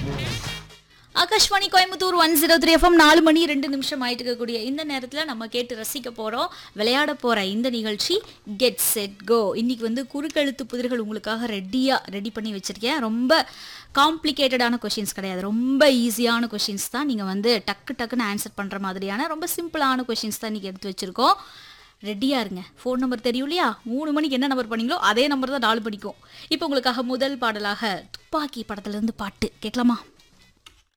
Akashvani Coimbatore one zero three FM நாலு மணி ரெண்டு நிமிஷம் ஆயிட்டு இருக்கக்கூடிய இந்த நேரத்தில் நம்ம கேட்டு ரசிக்க போகிறோம் விளையாட போகிற இந்த நிகழ்ச்சி கெட் செட் கோ இன்னைக்கு வந்து குறுக்கெழுத்து புதிர்கள் உங்களுக்காக ரெடியாக ரெடி பண்ணி வச்சிருக்கேன் ரொம்ப காம்ப்ளிகேட்டடான கொஷின்ஸ் கிடையாது ரொம்ப ஈஸியான கொஷின்ஸ் தான் நீங்கள் வந்து டக்கு டக்குன்னு ஆன்சர் பண்ணுற மாதிரியான ரொம்ப சிம்பிளான கொஷின்ஸ் தான் இன்றைக்கி எடுத்து வச்சுருக்கோம் ரெடியாக இருங்க ஃபோன் நம்பர் தெரியும் இல்லையா மூணு மணிக்கு என்ன நம்பர் பண்ணீங்களோ அதே நம்பர் தான் நாலு மணிக்கும் இப்போ உங்களுக்காக முதல் பாடலாக துப்பாக்கி படத்துலேருந்து பாட்டு கேட்கலாமா